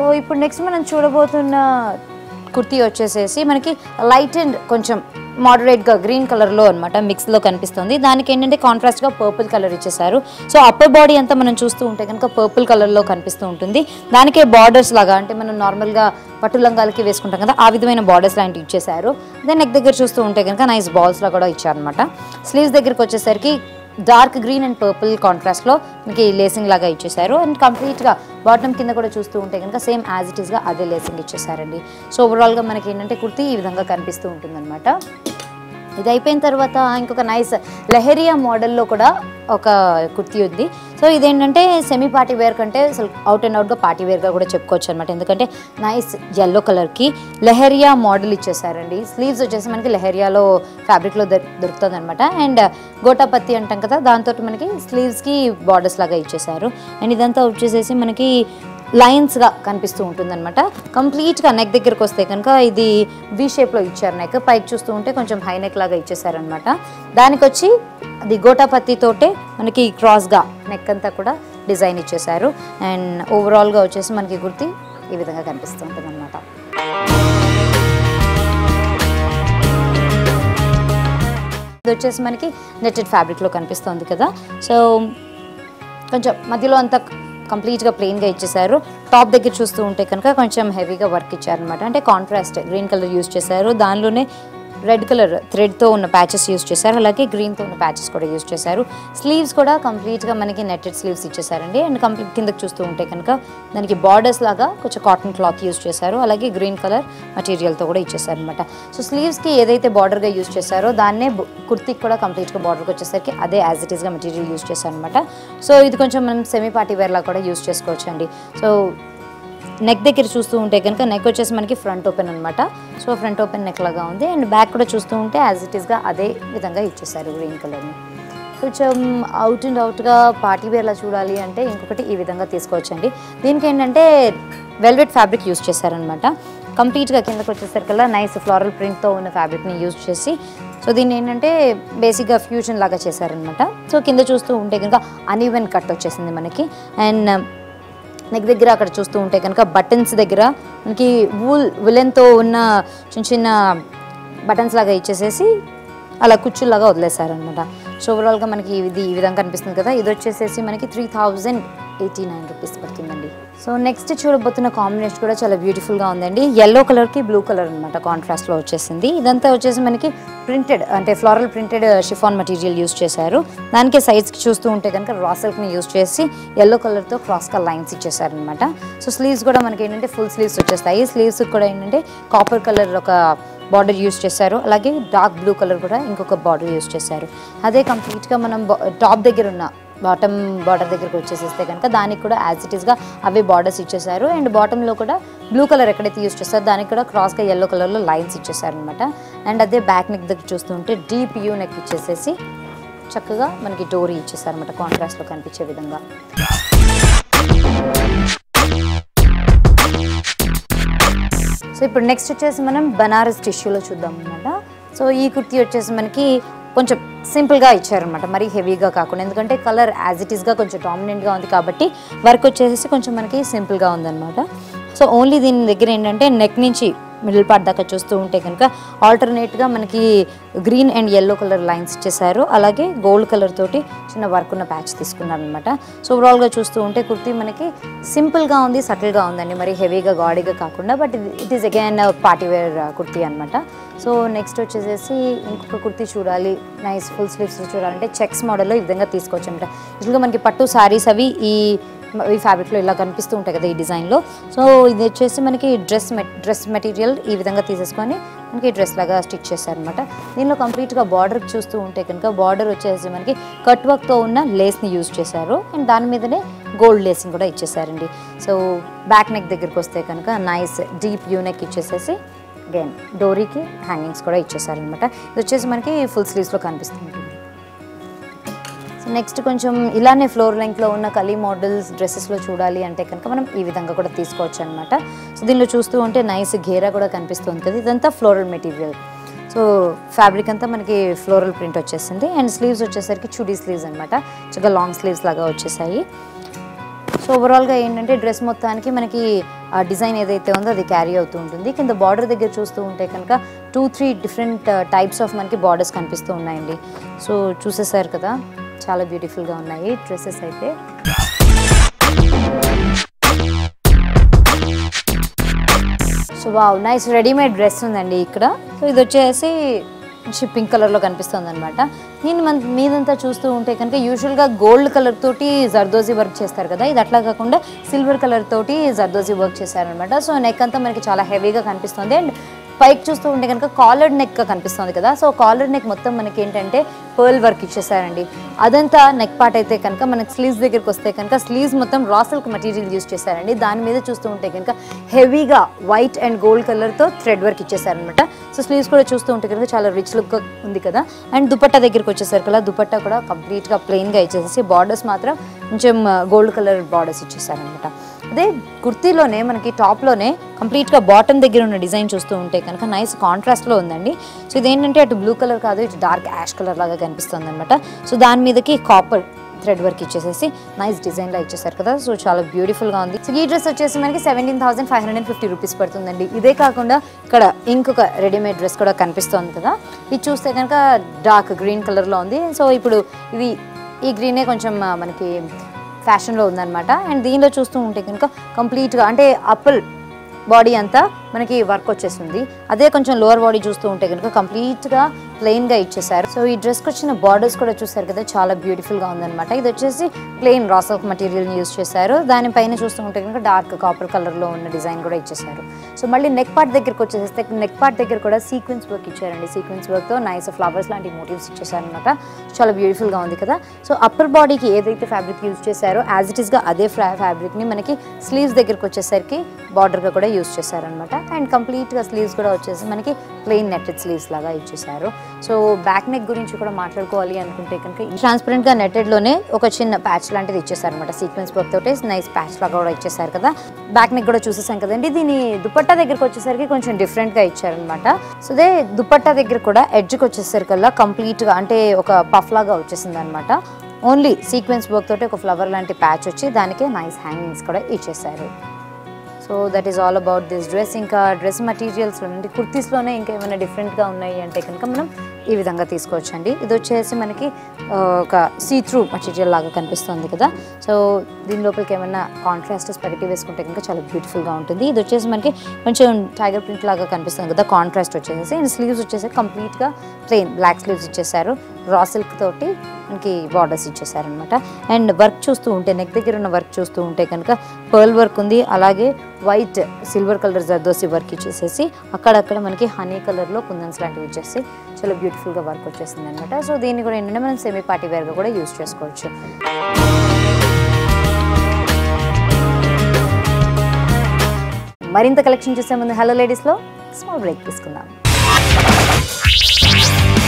so ఇప్పుడు next మనం చూడబోతున్న కుర్తీ వచ్చేసేసి మనకి లైట్ అండ్ కొంచెం మోడరేట్గా గ్రీన్ కలర్లో అనమాట మిక్స్లో కనిపిస్తుంది దానికి ఏంటంటే కాంట్రాస్ట్గా పర్పుల్ కలర్ ఇచ్చేసారు సో అప్పర్ బాడీ అంతా మనం చూస్తూ ఉంటే కనుక పర్పుల్ కలర్లో కనిపిస్తూ ఉంటుంది దానికే బార్డర్స్ లాగా అంటే మనం నార్మల్గా పట్టు లంగాలకి వేసుకుంటాం కదా ఆ విధమైన బార్డర్స్ లాంటివి ఇచ్చేసారు దెన్ నెక్ దగ్గర చూస్తూ ఉంటే కనుక నైస్ బాల్స్లో కూడా ఇచ్చారనమాట స్లీవ్స్ దగ్గరికి వచ్చేసరికి డార్క్ గ్రీన్ అండ్ పర్పుల్ కాంట్రాస్ట్లో మీకు లేసింగ్ లాగా ఇచ్చేసారు అండ్ కంప్లీట్గా బాటమ్ కింద కూడా చూస్తూ ఉంటే కనుక సేమ్ యాజ్ ఇట్ ఈస్గా అదే లేసింగ్ ఇచ్చేసారండి సో ఓవరాల్గా మనకి ఏంటంటే కుర్తీ ఈ విధంగా కనిపిస్తూ ఉంటుందన్నమాట ఇది అయిపోయిన తర్వాత ఇంకొక నైస్ లెహరియా మోడల్లో కూడా ఒక కుర్తీ ఉంది సో ఇదేంటంటే సెమీ పార్టీ వేర్ కంటే అసలు అవుట్ అండ్ అవుట్గా పార్టీ వేర్గా కూడా చెప్పుకోవచ్చు అనమాట ఎందుకంటే నైస్ ఎల్లో కలర్కి లెహరియా మోడల్ ఇచ్చేసారండి స్లీవ్స్ వచ్చేసి మనకి లెహరియాలో ఫ్యాబ్రిక్లో దొరుకుతుంది అనమాట అండ్ గోటాపత్తి అంటాం కదా దాంతో మనకి స్లీవ్స్కి బార్డర్స్ లాగా ఇచ్చేసారు అండ్ ఇదంతా వచ్చేసేసి మనకి లైన్స్గా కనిపిస్తూ ఉంటుందన్నమాట కంప్లీట్గా నెక్ దగ్గరకు వస్తే కనుక ఇది వి షేప్లో ఇచ్చారు నెక్ పైకి చూస్తూ ఉంటే కొంచెం హై నెక్ లాగా ఇచ్చేసారనమాట దానికి వచ్చి అది గోటాపత్తితోటే మనకి క్రాస్గా నెక్ అంతా కూడా డిజైన్ ఇచ్చేసారు అండ్ ఓవరాల్గా వచ్చేసి మనకి గుర్తి ఈ విధంగా కనిపిస్తూ ఉంటుంది అనమాట ఇది వచ్చేసి మనకి నెట్టెడ్ ఫ్యాబ్రిక్లో కనిపిస్తుంది కదా సో కొంచెం మధ్యలో అంతా కంప్లీట్గా ప్లెయిన్గా ఇచ్చేసారు టాప్ దగ్గర చూస్తూ ఉంటే కనుక కొంచెం హెవీగా వర్క్ ఇచ్చారనమాట అంటే కాంట్రాస్ట్ గ్రీన్ కలర్ యూస్ చేశారు దానిలోనే రెడ్ కలర్ థ్రెడ్తో ఉన్న ప్యాచెస్ యూస్ చేశారు అలాగే గ్రీన్తో ఉన్న ప్యాచెస్ కూడా యూస్ చేశారు స్లీవ్స్ కూడా కంప్లీట్గా మనకి నెట్టెడ్ స్లీవ్స్ ఇచ్చేసారండి అండ్ కంప్లీట్ కిందకి చూస్తూ ఉంటే కనుక దానికి బార్డర్స్ లాగా కొంచెం కాటన్ క్లాత్ యూస్ చేశారు అలాగే గ్రీన్ కలర్ మటీరియల్తో కూడా ఇచ్చేసారు అనమాట సో స్లీవ్స్కి ఏదైతే బార్డర్గా యూస్ చేశారో దాన్నే బు- కుర్తీకి కూడా కంప్లీట్గా బార్డర్కి వచ్చేసరికి అదే యాజ్ ఇట్ ఈస్గా మెటీరియల్ యూస్ చేశారు అనమాట సో ఇది కొంచెం మనం సెమీ పార్టీ వేర్ లాగా కూడా యూస్ చేసుకోవచ్చు అండి సో నెక్ దగ్గర చూస్తూ ఉంటే కనుక నెక్ వచ్చేసి మనకి ఫ్రంట్ ఓపెన్ అనమాట సో ఫ్రంట్ ఓపెన్ నెక్ లాగా ఉంది అండ్ బ్యాక్ కూడా చూస్తూ ఉంటే యాజ్ ఇట్ ఈస్గా అదే విధంగా ఇచ్చేసారు గ్రీన్ కలర్ని కొంచెం అవుట్ అండ్ అవుట్గా పార్టీ వేర్లా చూడాలి అంటే ఇంకొకటి ఈ విధంగా తీసుకోవచ్చండి దీనికి ఏంటంటే వెల్వెట్ ఫ్యాబ్రిక్ యూస్ చేశారనమాట కంప్లీట్గా కిందకి వచ్చేసరికల్లా నైస్ ఫ్లోరల్ ప్రింట్తో ఉన్న ఫ్యాబ్రిక్ని యూజ్ చేసి సో దీన్ని ఏంటంటే బేసిక్గా ఫ్యూజన్ లాగా చేశారనమాట సో కింద చూస్తూ ఉంటే కనుక అన్ఈవెన్ కట్ వచ్చేసింది మనకి అండ్ నెక్ దగ్గర అక్కడ చూస్తూ ఉంటే కనుక బటన్స్ దగ్గర మనకి వూల్ విలెన్తో ఉన్న చిన్న చిన్న బటన్స్ లాగా ఇచ్చేసేసి అలా కుచ్చుల్లాగా వదిలేశారనమాట సో ఓవరాల్గా మనకి ఇది ఈ విధంగా కనిపిస్తుంది కదా ఇది వచ్చేసేసి మనకి three thousand eighty nine rupees పడుతుందండి సో నెక్స్ట్ చూడబోతున్న కాంబినేషన్ కూడా చాలా బ్యూటిఫుల్గా ఉందండి ఎల్లో కలర్కి బ్లూ కలర్ అనమాట కాంట్రాస్ట్లో వచ్చేసింది ఇదంతా వచ్చేసి మనకి ప్రింటెడ్ అంటే floral printed chiffon material use చేశారు దానికి సైజ్కి చూస్తూ ఉంటే కనుక రా సిల్క్ని యూస్ చేసి ఎల్లో కలర్తో క్రాస్గా లైన్స్ ఇచ్చేసారనమాట సో స్లీవ్స్ కూడా మనకి ఏంటంటే ఫుల్ స్లీవ్స్ వచ్చేస్తాయి స్లీవ్స్ కూడా ఏంటంటే కాపర్ కలర్ ఒక బార్డర్ యూస్ చేశారు అలాగే డార్క్ బ్లూ కలర్ కూడా ఇంకొక బార్డర్ యూస్ చేశారు అదే కంప్లీట్గా మనం టాప్ దగ్గర ఉన్న బాటమ్ బార్డర్ దగ్గరకు వచ్చేసేస్తే కనుక దానికి కూడా యాజ్ ఇట్ ఈస్గా అవే బార్డర్స్ ఇచ్చేసారు అండ్ బాటంలో కూడా బ్లూ కలర్ ఎక్కడైతే యూస్ చేస్తారో దానికి కూడా క్రాస్గా ఎల్లో కలర్లో లైన్స్ ఇచ్చేసారు అనమాట అండ్ అదే బ్యాక్ నెక్ దగ్గర చూస్తుంటే డీప్ యూ నెక్ ఇచ్చేసేసి చక్కగా మనకి డోరీ ఇచ్చేసారు అనమాట కాంట్రాస్ట్లో కనిపించే విధంగా సో ఇప్పుడు నెక్స్ట్ వచ్చేసి మనం బనారస్ టిష్యూలో చూద్దాం అనమాట సో ఈ కుర్తీ వచ్చేసి మనకి కొంచెం సింపుల్గా ఇచ్చారనమాట మరీ హెవీగా కాకుండా ఎందుకంటే కలర్ యాజ్ ఇట్ ఈస్గా కొంచెం డామినెంట్గా ఉంది కాబట్టి వర్క్ వచ్చేసి కొంచెం మనకి సింపుల్గా ఉందన్నమాట సో ఓన్లీ దీని దగ్గర ఏంటంటే నెక్ నుంచి మిడిల్ పార్ట్ దాకా చూస్తూ ఉంటే కనుక ఆల్టర్నేట్గా మనకి green and yellow colour lines ఇచ్చేసారు అలాగే గోల్డ్ కలర్ తోటి చిన్న వర్క్ ఉన్న ప్యాచ్ తీసుకున్నారనమాట సో ఓవరాల్గా చూస్తూ ఉంటే కుర్తీ మనకి సింపుల్గా ఉంది సటిల్గా ఉందండి మరి హెవీగా గాడీగా కాకుండా but it is again party wear kurti అనమాట సో నెక్స్ట్ వచ్చేసేసి ఇంకొక కుర్తీ చూడాలి నైస్ ఫుల్ స్లీవ్స్ చూడాలంటే చెక్స్ మోడల్లో ఈ విధంగా తీసుకోవచ్చు అనమాట యూజువల్గా మనకి పట్టు శారీస్ అవి ఈ ఈ ఫ్యాబ్రిక్లో ఇలా కనిపిస్తూ ఉంటాయి కదా ఈ డిజైన్లో సో ఇది వచ్చేసి మనకి డ్రెస్ మెట్ డ్రెస్ మెటీరియల్ ఈ విధంగా తీసేసుకొని మనకి డ్రెస్ లాగా స్టిచ్ చేశారనమాట దీనిలో కంప్లీట్గా బార్డర్ చూస్తూ ఉంటే కనుక బార్డర్ వచ్చేసి మనకి కట్ వర్క్తో ఉన్న లేస్ని యూజ్ చేశారు అండ్ దాని మీదనే గోల్డ్ లేసింగ్ కూడా ఇచ్చేసారండి సో బ్యాక్ నెక్ దగ్గరికి వస్తే కనుక నైస్ డీప్ యూ నెక్ ఇచ్చేసేసి అగైన్ డోరీకి హ్యాంగింగ్స్ కూడా ఇచ్చేసారనమాట ఇది వచ్చేసి మనకి ఫుల్ స్లీవ్స్లో కనిపిస్తుంది సో నెక్స్ట్ కొంచెం ఇలానే ఫ్లోర్ లెంగ్త్లో ఉన్న కలీ మోడల్స్ డ్రెస్సెస్లో చూడాలి అంటే కనుక మనం ఈ విధంగా కూడా తీసుకోవచ్చు అనమాట సో దీనిలో చూస్తూ ఉంటే నైస్ ఘేరా కూడా కనిపిస్తుంది కదా ఇదంతా ఫ్లోరల్ మెటీరియల్ సో ఫ్యాబ్రిక్ అంతా మనకి ఫ్లోరల్ ప్రింట్ వచ్చేసింది అండ్ స్లీవ్స్ వచ్చేసరికి చుడీ స్లీవ్స్ అనమాట చక్కగా లాంగ్ స్లీవ్స్ లాగా వచ్చేసాయి సో ఓవరాల్గా ఏంటంటే డ్రెస్ మొత్తానికి మనకి ఆ డిజైన్ ఏదైతే ఉందో అది క్యారీ అవుతూ ఉంటుంది కింద బార్డర్ దగ్గర చూస్తూ ఉంటే కనుక two three different types of మనకి బార్డర్స్ కనిపిస్తూ ఉన్నాయండి సో చూసేసారు కదా చాలా బ్యూటిఫుల్గా ఉన్నాయి డ్రెస్సెస్ అయితే so wow nice readymade dress ఉందండి ఇక్కడ సో ఇది వచ్చేసి మంచి పింక్ కలర్లో కనిపిస్తుంది అనమాట దీన్ని మన మీదంతా చూస్తూ ఉంటే కనుక యూజువల్గా గోల్డ్ కలర్ తోటి జర్దోజీ వర్క్ చేస్తారు కదా ఇది అట్లా కాకుండా సిల్వర్ కలర్ తోటి జర్దోజీ వర్క్ చేశారనమాట సో నెక్ అంతా మనకి చాలా హెవీగా కనిపిస్తుంది అండ్ పైకి చూస్తూ ఉంటే కనుక కాలర్డ్ నెక్ కనిపిస్తుంది కదా సో కాలర్డ్ నెక్ మొత్తం మనకి ఏంటంటే పర్ల్ వర్క్ ఇచ్చేసారండి అదంతా నెక్ పార్ట్ అయితే కనుక మనకి స్లీవ్స్ దగ్గరికి వస్తే కనుక స్లీవ్స్ మొత్తం రా సిల్క్ మెటీరియల్ యూస్ చేశారండి దాని మీద చూస్తూ ఉంటే కనుక హెవీగా వైట్ అండ్ గోల్డ్ కలర్తో థ్రెడ్ వర్క్ ఇచ్చేసారనమాట సో స్లీవ్స్ కూడా చూస్తూ ఉంటే కనుక చాలా రిచ్ లుక్ ఉంది కదా అండ్ దుపట్టా దగ్గరికి వచ్చేసరికి కదా దుపట్టా కూడా కంప్లీట్గా ప్లెయిన్గా ఇచ్చేసి బార్డర్స్ మాత్రం కొంచెం గోల్డ్ కలర్ బార్డర్స్ ఇచ్చేసారనమాట అదే కుర్తీలోనే మనకి టాప్లోనే కంప్లీట్గా బాటమ్ దగ్గర ఉన్న డిజైన్ చూస్తూ ఉంటే కనుక నైస్ కాంట్రాస్ట్లో ఉందండి సో ఇదేంటంటే అటు బ్లూ కలర్ కాదు ఇటు డార్క్ యాష్ కలర్ లాగా కనిపిస్తుంది అనమాట సో దాని మీదకి కాపర్ థ్రెడ్ వర్క్ ఇచ్చేసేసి నైస్ డిజైన్లో ఇచ్చేసారు కదా సో చాలా బ్యూటిఫుల్గా ఉంది సో ఈ డ్రెస్ వచ్చేసి మనకి seventeen thousand five hundred and fifty rupees పడుతుందండి ఇదే కాకుండా ఇక్కడ ఇంకొక రెడీమేడ్ డ్రెస్ కూడా కనిపిస్తుంది కదా ఇది చూస్తే కనుక డార్క్ గ్రీన్ కలర్లో ఉంది సో ఇప్పుడు ఇవి ఈ గ్రీనే కొంచెం ఆ, మనకి ఫ్యాషన్లో ఉందన్నమాట అండ్ దీనిలో చూస్తూ ఉంటే కనుక కంప్లీట్గా అంటే అప్పుల్ బాడీ అంతా మనకి వర్క్ వచ్చేస్తుంది అదే కొంచెం లోవర్ బాడీ చూస్తూ ఉంటే కనుక కంప్లీట్గా ప్లెయిన్గా ఇచ్చేసారు సో ఈ డ్రెస్కి వచ్చిన బార్డర్స్ కూడా చూసారు కదా చాలా బ్యూటిఫుల్గా ఉందన్నమాట ఇది వచ్చేసి ప్లెయిన్ రాసల్క్ మెటీరియల్ని యూస్ చేశారు దానిపైన చూస్తూ ఉంటే కనుక డార్క్ కాపర్ కలర్లో ఉన్న డిజైన్ కూడా ఇచ్చేసారు సో మళ్ళీ నెక్ పార్ట్ దగ్గరికి వచ్చేస్తే నెక్ పార్ట్ దగ్గర కూడా సీక్వెన్స్ వర్క్ ఇచ్చారండి సీక్వెన్స్ వర్క్తో నైస్ ఫ్లవర్స్ లాంటి మోటివ్స్ ఇచ్చేసారనమాట చాలా బ్యూటిఫుల్గా ఉంది కదా సో అప్పర్ బాడీకి ఏదైతే ఫ్యాబ్రిక్ యూజ్ చేశారో యాజ్ ఇట్ ఈస్గా అదే ఫ్రా ఫ్యాబ్రిక్ని మనకి స్లీవ్స్ దగ్గరికి వచ్చేసరికి బార్డర్గా కూడా యూజ్ చేశారనమాట అండ్ కంప్లీట్గా స్లీవ్స్ కూడా వచ్చేసి మనకి ప్లెయిన్ నెట్టెడ్ స్లీవ్స్ లాగా ఇచ్చేసారు సో బ్యాక్ నెక్ గురించి కూడా మాట్లాడుకోవాలి అనుకుంటే కనుక ట్రాన్స్పరెంట్గా నెట్టెడ్లోనే ఒక చిన్న ప్యాచ్ లాంటిది ఇచ్చేసారనమాట సీక్వెన్స్ వర్క్ తోటి నైస్ ప్యాచ్ లాగా కూడా ఇచ్చేసారు కదా బ్యాక్ నెక్ కూడా చూసేసాం కదండి దీని దుపట్టా దగ్గరికి వచ్చేసరికి కొంచెం డిఫరెంట్గా ఇచ్చారనమాట సో అదే దుపట్టా దగ్గర కూడా ఎడ్జ్కి వచ్చేసరికల్లా కంప్లీట్గా అంటే ఒక పఫ్ లాగా వచ్చేసింది అనమాట ఓన్లీ సీక్వెన్స్ వర్క్ తోటి ఒక ఫ్లవర్ లాంటి ప్యాచ్ వచ్చి దానికి నైస్ హ్యాంగింగ్స్ కూడా ఇచ్చేసారు so that is all about this dress ఇంకా డ్రెస్ మెటీరియల్స్ నుండి కుర్తీస్లోనే ఇంకా ఏమైనా డిఫరెంట్గా ఉన్నాయి అంటే కనుక మనం ఈ విధంగా తీసుకోవచ్చండి ఇది వచ్చేసి మనకి ఆ, ఒక సీ త్రూ మెటీరియల్ లాగా కనిపిస్తుంది కదా సో దీని లోపలికి ఏమైనా కాంట్రాస్ట్ స్పెగటీ వేసుకుంటే కనుక చాలా బ్యూటిఫుల్గా ఉంటుంది ఇది వచ్చేసి మనకి కొంచెం టైగర్ ప్రింట్ లాగా కనిపిస్తుంది కదా కాంట్రాస్ట్ వచ్చేసి అండ్ స్లీవ్స్ వచ్చేసి కంప్లీట్గా ప్లెయిన్ బ్లాక్ స్లీవ్స్ ఇచ్చేసారు రా సిల్క్ తోటి మనకి బార్డర్స్ ఇచ్చేసారనమాట అండ్ వర్క్ చూస్తూ ఉంటే నెక్ దగ్గర ఉన్న వర్క్ చూస్తూ ఉంటే కనుక పర్ల్ వర్క్ ఉంది అలాగే white silver colour zardosi work ఇచ్చేసేసి అక్కడక్కడ మనకి హనీ కలర్లో కుందన్స్ లాంటివి ఇచ్చేసి చాలా బ్యూటిఫుల్గా వర్క్ వచ్చేసింది అనమాట సో దీన్ని కూడా ఏంటంటే మనం సెమీ పార్టీ వేర్గా కూడా యూస్ చేసుకోవచ్చు మరింత కలెక్షన్ చూసే ముందు హలో లేడీస్లో స్మాల్ బ్రేక్ తీసుకుందాం